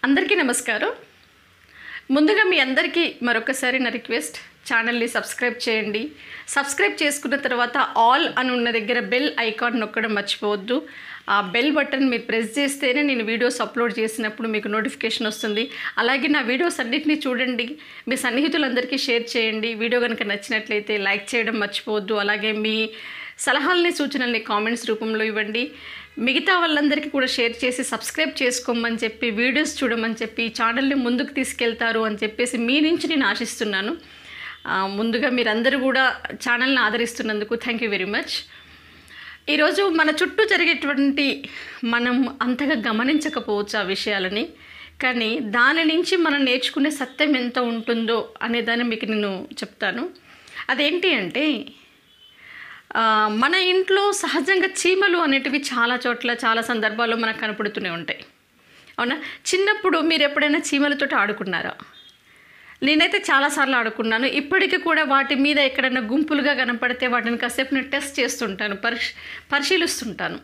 అందరికీ నమస్కారం ముందుగా మీ అందరికీ మరొకసారి నా రిక్వెస్ట్ ఛానల్ని సబ్స్క్రైబ్ చేయండి సబ్స్క్రైబ్ చేసుకున్న తర్వాత ఆల్ అని ఉన్న దగ్గర బెల్ ఐకాన్ నొక్కడం మర్చిపోవద్దు ఆ బెల్ బటన్ మీరు ప్రెస్ చేస్తేనే నేను వీడియోస్ అప్లోడ్ చేసినప్పుడు మీకు నోటిఫికేషన్ వస్తుంది అలాగే నా వీడియోస్ అన్నిటిని చూడండి మీ సన్నిహితులందరికీ షేర్ చేయండి వీడియో కనుక నచ్చినట్లయితే లైక్ చేయడం మర్చిపోవద్దు అలాగే మీ సలహాలని సూచనల్ని కామెంట్స్ రూపంలో ఇవ్వండి మిగతా వాళ్ళందరికీ కూడా షేర్ చేసి సబ్స్క్రైబ్ చేసుకోమని చెప్పి వీడియోస్ చూడమని చెప్పి ఛానల్ని ముందుకు తీసుకెళ్తారు అని చెప్పేసి మీ నుంచి నేను ఆశిస్తున్నాను ఆ, ముందుగా మీరందరూ కూడా ఛానల్ని ఆదరిస్తున్నందుకు థ్యాంక్ యూ వెరీ మచ్ ఈరోజు మన చుట్టూ జరిగేటువంటి మనం అంతగా గమనించకపోవచ్చు ఆ విషయాలని కానీ దాని నుంచి మనం నేర్చుకునే సత్యం ఎంత ఉంటుందో అనేదాన్ని మీకు నేను చెప్తాను అదేంటి అంటే ఆ, మన ఇంట్లో సహజంగా చీమలు అనేటివి చాలా చోట్ల చాలా సందర్భాల్లో మనకు కనపడుతూనే ఉంటాయి అవునా చిన్నప్పుడు మీరు ఎప్పుడైనా చీమలతో ఆడుకున్నారా నేనైతే చాలాసార్లు ఆడుకున్నాను ఇప్పటికీ కూడా వాటి మీద ఎక్కడైనా గుంపులుగా కనపడితే వాటిని కాసేపు నేను టెస్ట్ చేస్తుంటాను పరిశ్ పరిశీలిస్తుంటాను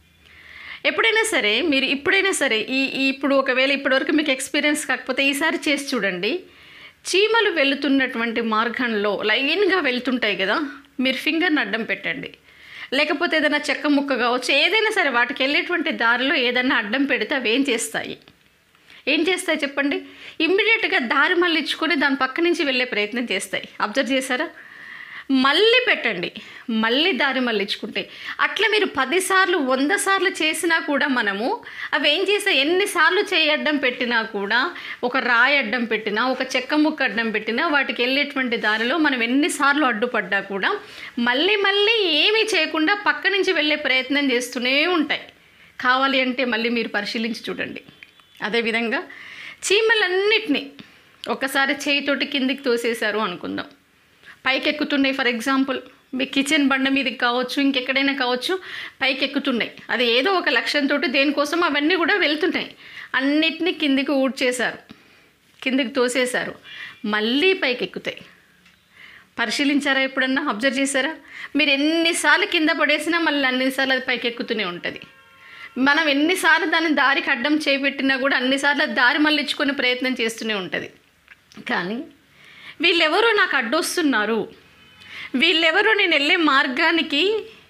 ఎప్పుడైనా సరే మీరు ఇప్పుడైనా సరే ఈ ఈ ఇప్పుడు ఒకవేళ ఇప్పటివరకు మీకు ఎక్స్పీరియన్స్ కాకపోతే ఈసారి చేసి చూడండి చీమలు వెళుతున్నటువంటి మార్గంలో లైన్గా వెళ్తుంటాయి కదా మీరు ఫింగర్ని అడ్డం పెట్టండి లేకపోతే ఏదైనా చెక్క ముక్క కావచ్చు ఏదైనా సరే వాటికి వెళ్ళేటువంటి దారిలో ఏదైనా అడ్డం పెడితే అవి ఏం చేస్తాయి ఏం చేస్తాయి చెప్పండి ఇమ్మీడియట్గా దారి మళ్ళించుకొని దాని పక్క నుంచి వెళ్ళే ప్రయత్నం చేస్తాయి అబ్జర్వ్ చేశారా మళ్ళీ పెట్టండి మళ్ళీ దారి మళ్ళించుకుంటే అట్లా మీరు పదిసార్లు వంద సార్లు చేసినా కూడా మనము అవి ఏం చేస్తే ఎన్నిసార్లు చేయి అడ్డం పెట్టినా కూడా ఒక రాయి అడ్డం పెట్టినా ఒక చెక్క ముక్క అడ్డం పెట్టినా వాటికి వెళ్ళేటువంటి దారిలో మనం ఎన్నిసార్లు అడ్డుపడ్డా కూడా మళ్ళీ మళ్ళీ ఏమీ చేయకుండా పక్క నుంచి వెళ్ళే ప్రయత్నం చేస్తూనే ఉంటాయి కావాలి అంటే మళ్ళీ మీరు పరిశీలించి చూడండి అదేవిధంగా చీమలన్నిటినీ ఒకసారి చేయితోటి కిందికి తోసేశారు అనుకుందాం పైకి ఎక్కుతున్నాయి ఫర్ ఎగ్జాంపుల్ మీ కిచెన్ బండ మీదకి కావచ్చు ఇంకెక్కడైనా కావచ్చు పైకి ఎక్కుతున్నాయి అది ఏదో ఒక లక్ష్యంతో దేనికోసం అవన్నీ కూడా వెళ్తున్నాయి అన్నిటినీ కిందికి ఊడ్చేశారు కిందికి తోసేశారు మళ్ళీ పైకి ఎక్కుతాయి పరిశీలించారా ఎప్పుడన్నా అబ్జర్వ్ చేశారా మీరు ఎన్నిసార్లు కింద పడేసినా మళ్ళీ అన్నిసార్లు అది పైకి ఎక్కుతూనే ఉంటుంది మనం ఎన్నిసార్లు దాన్ని దారికి అడ్డం చేపెట్టినా కూడా అన్నిసార్లు అది దారి మళ్ళించుకునే ప్రయత్నం చేస్తూనే ఉంటుంది కానీ వీళ్ళెవరో నాకు అడ్డొస్తున్నారు వీళ్ళెవరో నేను వెళ్ళే మార్గానికి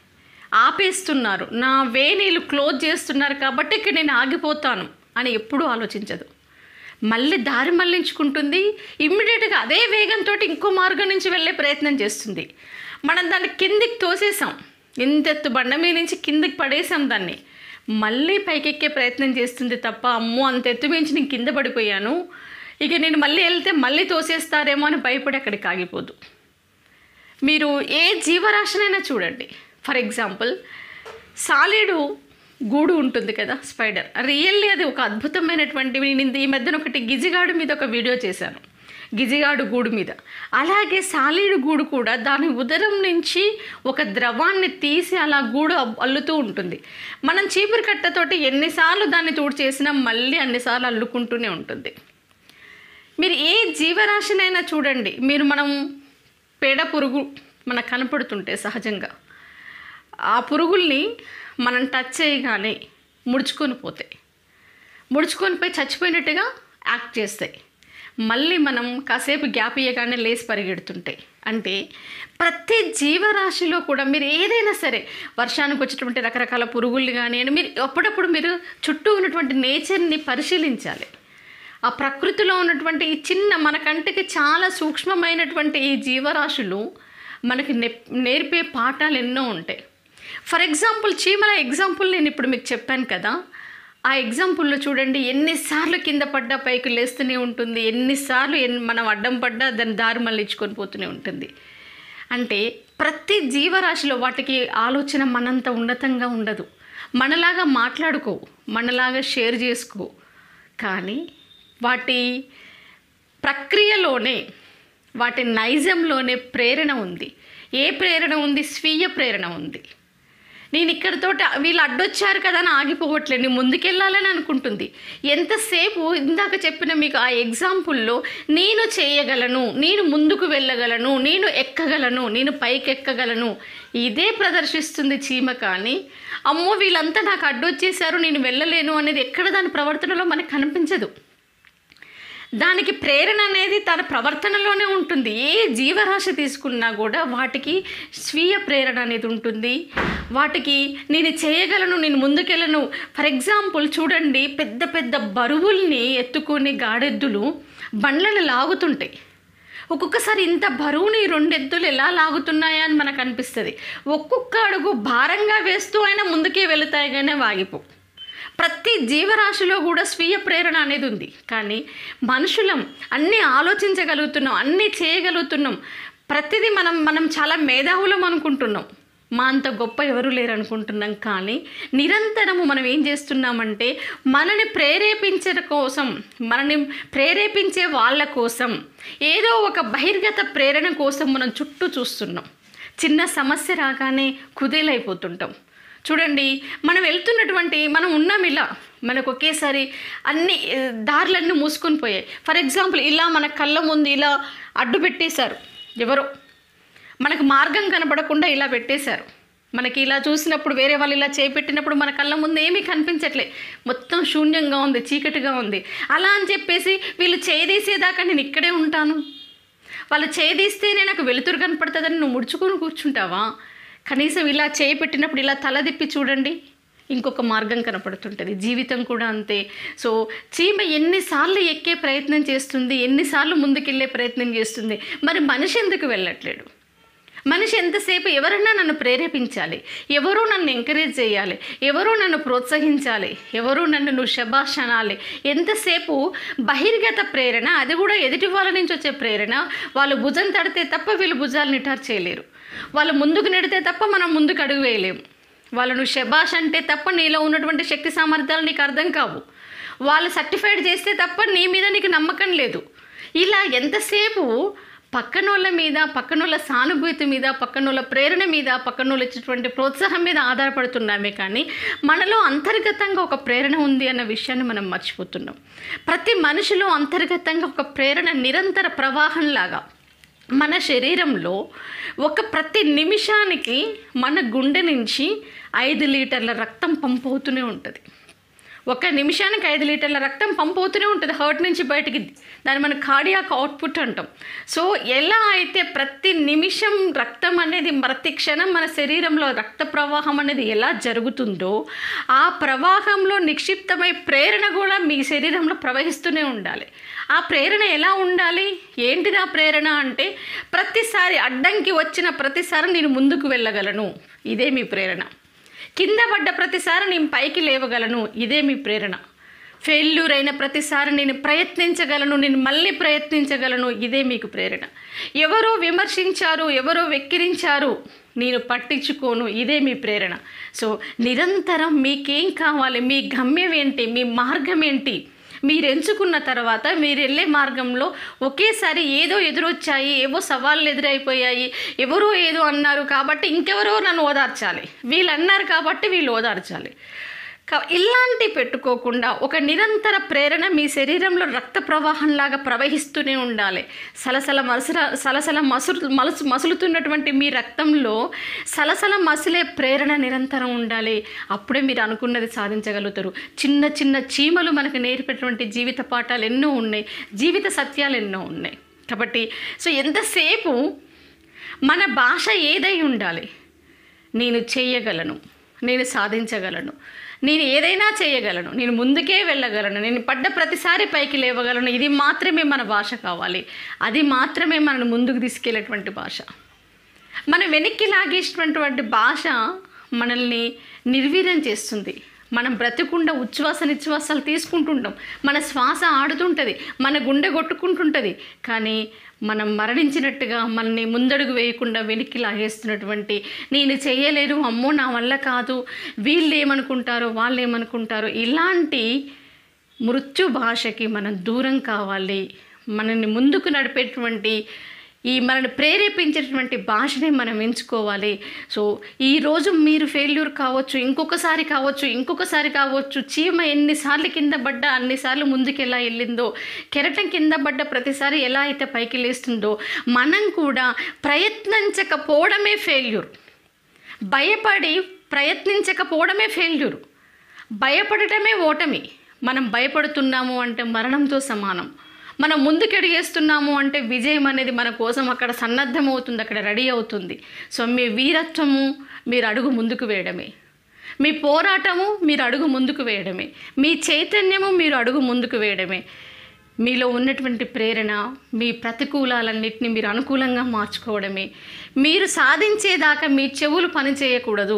ఆపేస్తున్నారు నా వేణీలు క్లోజ్ చేస్తున్నారు కాబట్టి ఇక్కడ నేను ఆగిపోతాను అని ఎప్పుడూ ఆలోచించదు మళ్ళీ దారి మళ్ళించుకుంటుంది ఇమ్మీడియట్గా అదే వేగంతో ఇంకో మార్గం నుంచి వెళ్ళే ప్రయత్నం చేస్తుంది మనం దాన్ని కిందికి తోసేసాం ఇంతెత్తు బండ మీద నుంచి కిందికి పడేసాం దాన్ని మళ్ళీ పైకెక్కే ప్రయత్నం చేస్తుంది తప్ప అమ్మో అంత ఎత్తు మించి నేను కింద పడిపోయాను ఇక నేను మళ్ళీ వెళ్తే మళ్ళీ తోసేస్తారేమో అని భయపడి అక్కడికి ఆగిపోదు మీరు ఏ జీవరాశినైనా చూడండి ఫర్ ఎగ్జాంపుల్ సాలీడు గూడు ఉంటుంది కదా స్పైడర్ రియల్లీ అది ఒక అద్భుతమైనటువంటి నేను ఈ మధ్యన ఒకటి గిజిగాడు మీద ఒక వీడియో చేశాను గిజిగాడు గూడు మీద అలాగే సాలీడు గూడు కూడా దాని ఉదరం నుంచి ఒక ద్రవాన్ని తీసి అలా గూడు అబ్- అల్లుతూ ఉంటుంది మనం చీపురు కట్టతోటి ఎన్నిసార్లు దాన్ని తూడు చేసినా మళ్ళీ అన్నిసార్లు అల్లుకుంటూనే ఉంటుంది మీరు ఏ జీవరాశినైనా చూడండి మీరు మనం పేడ పురుగు మనకు కనపడుతుంటే సహజంగా ఆ పురుగుల్ని మనం టచ్ చేయగానే ముడుచుకొని పోతాయి ముడుచుకొని పోయి చచ్చిపోయినట్టుగా యాక్ట్ చేస్తాయి మళ్ళీ మనం కాసేపు గ్యాప్ ఇయ్యగానే లేచి పరిగెడుతుంటాయి అంటే ప్రతి జీవరాశిలో కూడా మీరు ఏదైనా సరే వర్షానికి వచ్చేటువంటి రకరకాల పురుగులు కానివ్వండి మీరు అప్పుడప్పుడు మీరు చుట్టూ ఉన్నటువంటి నేచర్ని పరిశీలించాలి ఆ ప్రకృతిలో ఉన్నటువంటి ఈ చిన్న మన కంటికి చాలా సూక్ష్మమైనటువంటి ఈ జీవరాశులు మనకి నె నేర్పే పాఠాలు ఎన్నో ఉంటాయి ఫర్ ఎగ్జాంపుల్ చీమల ఎగ్జాంపుల్ నేను ఇప్పుడు మీకు చెప్పాను కదా ఆ ఎగ్జాంపుల్లో చూడండి ఎన్నిసార్లు కింద పడ్డా పైకి లేస్తూనే ఉంటుంది ఎన్నిసార్లు ఎన్ మనం అడ్డం పడ్డా దాన్ని దారి మళ్ళించుకొని పోతూనే ఉంటుంది అంటే ప్రతి జీవరాశిలో వాటికి ఆలోచన మనంత ఉన్నతంగా ఉండదు మనలాగా మాట్లాడుకో మనలాగా షేర్ చేసుకో కానీ వాటి ప్రక్రియలోనే వాటి నైజంలోనే ప్రేరణ ఉంది ఏ ప్రేరణ ఉంది స్వీయ ప్రేరణ ఉంది నేను ఇక్కడితో వీళ్ళు అడ్డొచ్చారు కదా అని ఆగిపోవట్లేదు నేను ముందుకెళ్ళాలని అనుకుంటుంది ఎంతసేపు ఇందాక చెప్పిన మీకు ఆ ఎగ్జాంపుల్లో నేను చేయగలను నేను ముందుకు వెళ్ళగలను నేను ఎక్కగలను నేను పైకి ఎక్కగలను ఇదే ప్రదర్శిస్తుంది చీమ కానీ అమ్మో వీళ్ళంతా నాకు అడ్డొచ్చేసారు నేను వెళ్ళలేను అనేది ఎక్కడ దాని ప్రవర్తనలో మనకు కనిపించదు దానికి ప్రేరణ అనేది తన ప్రవర్తనలోనే ఉంటుంది ఏ జీవరాశి తీసుకున్నా కూడా వాటికి స్వీయ ప్రేరణ అనేది ఉంటుంది వాటికి నేను చేయగలను నేను ముందుకెళ్ళను ఫర్ ఎగ్జాంపుల్ చూడండి పెద్ద పెద్ద బరువుల్ని ఎత్తుకొని గాడెద్దులు బండ్లను లాగుతుంటాయి ఒక్కొక్కసారి ఇంత బరువుని ఈ రెండు ఎద్దులు ఎలా లాగుతున్నాయా అని మనకు అనిపిస్తుంది ఒక్కొక్క అడుగు భారంగా వేస్తూ అయినా ముందుకే వెళుతాయి కానీ వాగిపో ప్రతి జీవరాశిలో కూడా స్వీయ ప్రేరణ అనేది ఉంది కానీ మనుషులం అన్నీ ఆలోచించగలుగుతున్నాం అన్నీ చేయగలుగుతున్నాం ప్రతిదీ మనం మనం చాలా మేధావులం అనుకుంటున్నాం మా అంత గొప్ప ఎవరు లేరు అనుకుంటున్నాం కానీ నిరంతరము మనం ఏం చేస్తున్నామంటే మనని ప్రేరేపించడం కోసం మనని ప్రేరేపించే వాళ్ళ కోసం ఏదో ఒక బహిర్గత ప్రేరణ కోసం మనం చుట్టూ చూస్తున్నాం చిన్న సమస్య రాగానే కుదేలైపోతుంటాం చూడండి మనం వెళ్తున్నటువంటి మనం ఉన్నాం ఇలా మనకు ఒకేసారి అన్ని ఏ, దారులన్నీ మూసుకొని పోయాయి ఫర్ ఎగ్జాంపుల్ ఇలా మన కళ్ళ ముందు ఇలా అడ్డు పెట్టేశారు ఎవరో మనకు మార్గం కనపడకుండా ఇలా పెట్టేశారు మనకి ఇలా చూసినప్పుడు వేరే వాళ్ళు ఇలా చేపెట్టినప్పుడు మన కళ్ళ ముందు ఏమీ కనిపించట్లే మొత్తం శూన్యంగా ఉంది చీకటిగా ఉంది అలా అని చెప్పేసి వీళ్ళు చేదీసేదాకా నేను ఇక్కడే ఉంటాను వాళ్ళు చేదీస్తేనే నాకు వెలుతురు కనపడుతుందని నువ్వు ముడుచుకొని కూర్చుంటావా కనీసం ఇలా చేయి పెట్టినప్పుడు ఇలా తల తిప్పి చూడండి ఇంకొక మార్గం కనపడుతుంటుంది జీవితం కూడా అంతే సో చీమ ఎన్నిసార్లు ఎక్కే ప్రయత్నం చేస్తుంది ఎన్నిసార్లు ముందుకెళ్ళే ప్రయత్నం చేస్తుంది మరి మనిషి ఎందుకు వెళ్ళట్లేడు మనిషి ఎంతసేపు ఎవరన్నా నన్ను ప్రేరేపించాలి ఎవరో నన్ను ఎంకరేజ్ చేయాలి ఎవరో నన్ను ప్రోత్సహించాలి ఎవరో నన్ను నువ్వు శబాష్ అనాలి ఎంతసేపు బహిర్గత ప్రేరణ అది కూడా ఎదుటి వాళ్ళ నుంచి వచ్చే ప్రేరణ వాళ్ళు భుజం తడితే తప్ప వీళ్ళు భుజాలు నిటార్ చేయలేరు వాళ్ళు ముందుకు నెడితే తప్ప మనం ముందుకు అడుగు వేయలేము వాళ్ళు నువ్వు శబాష్ అంటే తప్ప నీలో ఉన్నటువంటి శక్తి సామర్థ్యాలు నీకు అర్థం కావు వాళ్ళు సర్టిఫైడ్ చేస్తే తప్ప నీ మీద నీకు నమ్మకం లేదు ఇలా ఎంతసేపు పక్కనోళ్ళ మీద పక్కనోళ్ళ సానుభూతి మీద పక్కనోళ్ళ ప్రేరణ మీద పక్కనోళ్ళు ఇచ్చేటువంటి ప్రోత్సాహం మీద ఆధారపడుతున్నామే కానీ మనలో అంతర్గతంగా ఒక ప్రేరణ ఉంది అన్న విషయాన్ని మనం మర్చిపోతున్నాం ప్రతి మనిషిలో అంతర్గతంగా ఒక ప్రేరణ నిరంతర ప్రవాహంలాగా మన శరీరంలో ఒక ప్రతి నిమిషానికి మన గుండె నుంచి ఐదు లీటర్ల రక్తం పంప్ అవుతూనే ఉంటుంది ఒక నిమిషానికి ఐదు లీటర్ల రక్తం పంప్ అవుతూనే ఉంటుంది హార్ట్ నుంచి బయటికి దాన్ని మనం కార్డియాక్ అవుట్పుట్ అంటాం సో ఎలా అయితే ప్రతి నిమిషం రక్తం అనేది ప్రతి క్షణం మన శరీరంలో రక్త ప్రవాహం అనేది ఎలా జరుగుతుందో ఆ ప్రవాహంలో నిక్షిప్తమై ప్రేరణ కూడా మీ శరీరంలో ప్రవహిస్తూనే ఉండాలి ఆ ప్రేరణ ఎలా ఉండాలి ఏంటిది ఆ ప్రేరణ అంటే ప్రతిసారి అడ్డంకి వచ్చిన ప్రతిసారి నేను ముందుకు వెళ్ళగలను ఇదే మీ ప్రేరణ కింద పడ్డ ప్రతిసారి నేను పైకి లేవగలను ఇదే మీ ప్రేరణ ఫెయిల్యూర్ అయిన ప్రతిసారి నేను ప్రయత్నించగలను నేను మళ్ళీ ప్రయత్నించగలను ఇదే మీకు ప్రేరణ ఎవరో విమర్శించారు ఎవరో వెక్కిరించారు నేను పట్టించుకోను ఇదే మీ ప్రేరణ సో నిరంతరం మీకేం కావాలి మీ గమ్యం ఏంటి మీ మార్గం ఏంటి మీరు ఎంచుకున్న తర్వాత మీరు వెళ్ళే మార్గంలో ఒకేసారి ఏదో ఎదురొచ్చాయి ఏవో సవాళ్ళు ఎదురైపోయాయి ఎవరో ఏదో అన్నారు కాబట్టి ఇంకెవరో నన్ను ఓదార్చాలి వీళ్ళు అన్నారు కాబట్టి వీళ్ళు ఓదార్చాలి కా- ఇలాంటి పెట్టుకోకుండా ఒక నిరంతర ప్రేరణ మీ శరీరంలో రక్త ప్రవాహంలాగా ప్రవహిస్తూనే ఉండాలి సలసల మసర సలసల మసులు మలుసు మసులుతున్నటువంటి మీ రక్తంలో సలసల మసిలే ప్రేరణ నిరంతరం ఉండాలి అప్పుడే మీరు అనుకున్నది సాధించగలుగుతారు చిన్న చిన్న చీమలు మనకు నేర్పేటువంటి జీవిత పాఠాలు ఎన్నో ఉన్నాయి జీవిత సత్యాలు ఎన్నో ఉన్నాయి కాబట్టి సో ఎంతసేపు మన భాష ఏదై ఉండాలి నేను చేయగలను నేను సాధించగలను నేను ఏదైనా చేయగలను నేను ముందుకే వెళ్ళగలను నేను పడ్డ ప్రతిసారి పైకి లేవగలను ఇది మాత్రమే మన భాష కావాలి అది మాత్రమే మనను ముందుకు తీసుకెళ్ళేటువంటి భాష మన వెనక్కి లాగేసినటువంటి భాష మనల్ని నిర్వీర్యం చేస్తుంది మనం బ్రతికుండా ఉచ్ఛ్వాస నిశ్వాసాలు తీసుకుంటుంటాం మన శ్వాస ఆడుతుంటుంది మన గుండె కొట్టుకుంటుంటుంది కానీ మనం మరణించినట్టుగా మనల్ని ముందడుగు వేయకుండా వెనక్కి లాగేస్తున్నటువంటి నేను చేయలేను అమ్మో నా వల్ల కాదు వీళ్ళు ఏమనుకుంటారో వాళ్ళు ఏమనుకుంటారో ఇలాంటి మృత్యు భాషకి మనం దూరం కావాలి మనల్ని ముందుకు నడిపేటువంటి ఈ మనల్ని ప్రేరేపించేటువంటి భాషనే మనం ఎంచుకోవాలి సో ఈరోజు మీరు ఫెయిల్యూర్ కావచ్చు ఇంకొకసారి కావచ్చు ఇంకొకసారి కావచ్చు చీమ ఎన్నిసార్లు కింద పడ్డా అన్నిసార్లు ముందుకు ఎలా వెళ్ళిందో కెరటం కింద పడ్డ ప్రతిసారి ఎలా అయితే పైకి లేస్తుందో మనం కూడా ప్రయత్నించకపోవడమే ఫెయిల్యూర్ భయపడి ప్రయత్నించకపోవడమే ఫెయిల్యూర్ భయపడటమే ఓటమి మనం భయపడుతున్నాము అంటే మరణంతో సమానం మనం ముందుకు అడిగేస్తున్నాము అంటే విజయం అనేది మన కోసం అక్కడ సన్నద్ధం అవుతుంది అక్కడ రెడీ అవుతుంది సో మీ వీరత్వము మీరు అడుగు ముందుకు వేయడమే మీ పోరాటము మీరు అడుగు ముందుకు వేయడమే మీ చైతన్యము మీరు అడుగు ముందుకు వేయడమే మీలో ఉన్నటువంటి ప్రేరణ మీ ప్రతికూలాలన్నింటినీ మీరు అనుకూలంగా మార్చుకోవడమే మీరు సాధించేదాకా మీ చెవులు పనిచేయకూడదు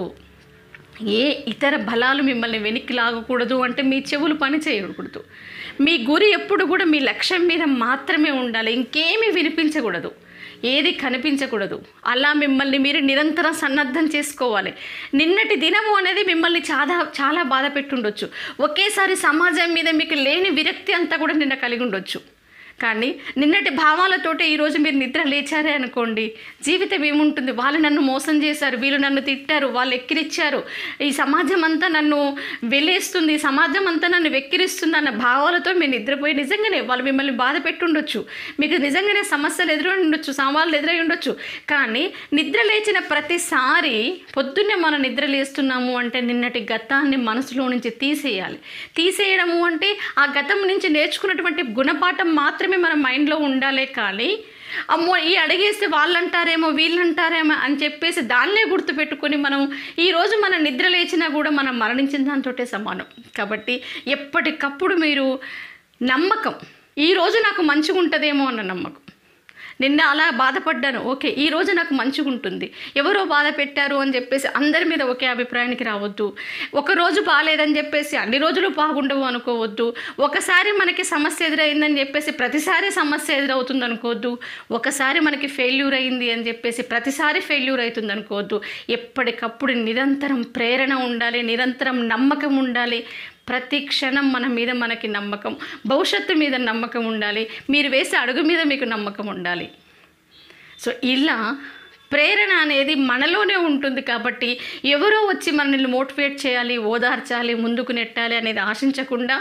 ఏ ఇతర బలాలు మిమ్మల్ని వెనక్కి లాగకూడదు అంటే మీ చెవులు పని చేయకూడదు మీ గురి ఎప్పుడు కూడా మీ లక్ష్యం మీద మాత్రమే ఉండాలి ఇంకేమీ వినిపించకూడదు ఏది కనిపించకూడదు అలా మిమ్మల్ని మీరు నిరంతరం సన్నద్ధం చేసుకోవాలి నిన్నటి దినము అనేది మిమ్మల్ని చాలా చాలా బాధ పెట్టుండొచ్చు ఒకేసారి సమాజం మీద మీకు లేని విరక్తి అంతా కూడా నిన్న కలిగి ఉండొచ్చు కానీ నిన్నటి భావాలతోటే ఈరోజు మీరు నిద్ర లేచారే అనుకోండి జీవితం ఏముంటుంది వాళ్ళు నన్ను మోసం చేశారు వీళ్ళు నన్ను తిట్టారు వాళ్ళు ఎక్కిరిచ్చారు ఈ సమాజం అంతా నన్ను వెలేస్తుంది ఈ సమాజం అంతా నన్ను వెక్కిరిస్తుంది అన్న భావాలతో మీరు నిద్రపోయి నిజంగానే వాళ్ళు మిమ్మల్ని బాధ పెట్టుండొచ్చు మీకు నిజంగానే సమస్యలు ఎదురై ఉండొచ్చు సవాళ్ళు ఎదురై ఉండొచ్చు కానీ నిద్ర లేచిన ప్రతిసారి పొద్దున్నే మనం నిద్ర లేస్తున్నాము అంటే నిన్నటి గతాన్ని మనసులో నుంచి తీసేయాలి తీసేయడము అంటే ఆ గతం నుంచి నేర్చుకున్నటువంటి గుణపాఠం మాత్రమే మన మైండ్లో ఉండాలే కానీ అమ్మో ఈ అడిగేస్తే వాళ్ళంటారేమో వీళ్ళంటారేమో అని చెప్పేసి దాన్నే గుర్తుపెట్టుకొని మనం ఈరోజు మన నిద్ర లేచినా కూడా మనం మరణించిన దాంతోటే సమానం కాబట్టి ఎప్పటికప్పుడు మీరు నమ్మకం ఈరోజు నాకు మంచిగా ఉంటుందేమో అన్న నమ్మకం నిన్న అలా బాధపడ్డాను ఓకే ఈ రోజు నాకు మంచిగా ఉంటుంది ఎవరో బాధ పెట్టారు అని చెప్పేసి అందరి మీద ఒకే అభిప్రాయానికి రావద్దు ఒక రోజు బాగాలేదని చెప్పేసి అన్ని రోజులు బాగుండవు అనుకోవద్దు ఒకసారి మనకి సమస్య ఎదురైందని చెప్పేసి ప్రతిసారి సమస్య ఎదురవుతుంది అనుకోవద్దు ఒకసారి మనకి ఫెయిల్యూర్ అయింది అని చెప్పేసి ప్రతిసారి ఫెయిల్యూర్ అవుతుంది అనుకోవద్దు ఎప్పటికప్పుడు నిరంతరం ప్రేరణ ఉండాలి నిరంతరం నమ్మకం ఉండాలి ప్రతి క్షణం మన మీద మనకి నమ్మకం భవిష్యత్తు మీద నమ్మకం ఉండాలి మీరు వేసే అడుగు మీద మీకు నమ్మకం ఉండాలి సో ఇలా ప్రేరణ అనేది మనలోనే ఉంటుంది కాబట్టి ఎవరో వచ్చి మనల్ని మోటివేట్ చేయాలి ఓదార్చాలి ముందుకు నెట్టాలి అనేది ఆశించకుండా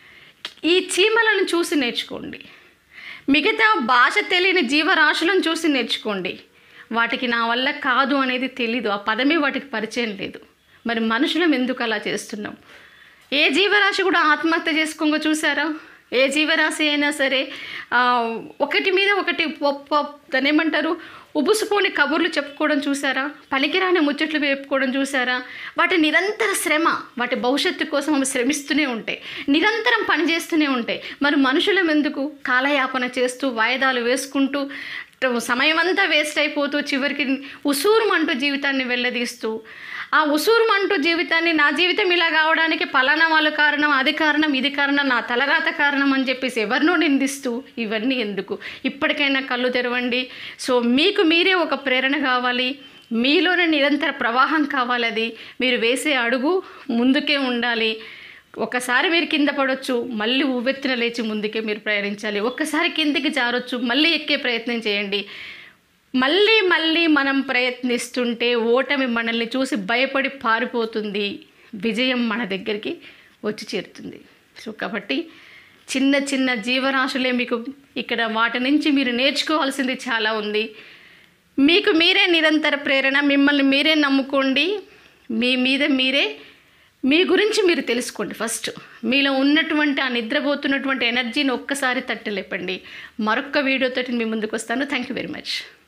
ఈ చీమలను చూసి నేర్చుకోండి మిగతా భాష తెలియని జీవరాశులను చూసి నేర్చుకోండి వాటికి నా వల్ల కాదు అనేది తెలీదు ఆ పదమే వాటికి పరిచయం లేదు మరి మనుషులం ఎందుకు అలా చేస్తున్నాం ఏ జీవరాశి కూడా ఆత్మహత్య చేసుకోగా చూసారా ఏ జీవరాశి అయినా సరే ఆ, ఒకటి మీద ఒకటి పొ- పొ- దాన్ని ఏమంటారు ఉబుసుపోని కబుర్లు చెప్పుకోవడం చూసారా పనికిరాని ముచ్చట్లు చెప్పుకోవడం చూసారా వాటి నిరంతర శ్రమ వాటి భవిష్యత్తు కోసం అవి శ్రమిస్తూనే ఉంటాయి నిరంతరం పనిచేస్తూనే ఉంటాయి మరి మనుషులం ఎందుకు కాలయాపన చేస్తూ వాయిదాలు వేసుకుంటూ సమయం అంతా వేస్ట్ అయిపోతూ చివరికి ఉసూరుమంటూ జీవితాన్ని వెళ్ళదీస్తూ ఆ ఉసూరుమంటూ జీవితాన్ని నా జీవితం ఇలా కావడానికి పలానా వాళ్ళు కారణం అది కారణం ఇది కారణం నా తలరాత కారణం అని చెప్పేసి ఎవరినో నిందిస్తూ ఇవన్నీ ఎందుకు ఇప్పటికైనా కళ్ళు తెరవండి సో మీకు మీరే ఒక ప్రేరణ కావాలి మీలోనే నిరంతర ప్రవాహం కావాలి అది మీరు వేసే అడుగు ముందుకే ఉండాలి ఒకసారి మీరు కింద పడవచ్చు మళ్ళీ ఉవ్వెత్తున లేచి ముందుకే మీరు ప్రయాణించాలి ఒక్కసారి కిందికి జారొచ్చు మళ్ళీ ఎక్కే ప్రయత్నం చేయండి మళ్ళీ మళ్ళీ మనం ప్రయత్నిస్తుంటే ఓటమి మనల్ని చూసి భయపడి పారిపోతుంది విజయం మన దగ్గరికి వచ్చి చేరుతుంది సో కాబట్టి చిన్న చిన్న జీవరాశులే మీకు ఇక్కడ వాటి నుంచి మీరు నేర్చుకోవాల్సింది చాలా ఉంది మీకు మీరే నిరంతర ప్రేరణ మిమ్మల్ని మీరే నమ్ముకోండి మీ మీద మీరే మీ గురించి మీరు తెలుసుకోండి ఫస్ట్ మీలో ఉన్నటువంటి ఆ నిద్రపోతున్నటువంటి ఎనర్జీని ఒక్కసారి తట్టలేపండి మరొక్క వీడియోతో మీ ముందుకు వస్తాను థ్యాంక్ యూ వెరీ మచ్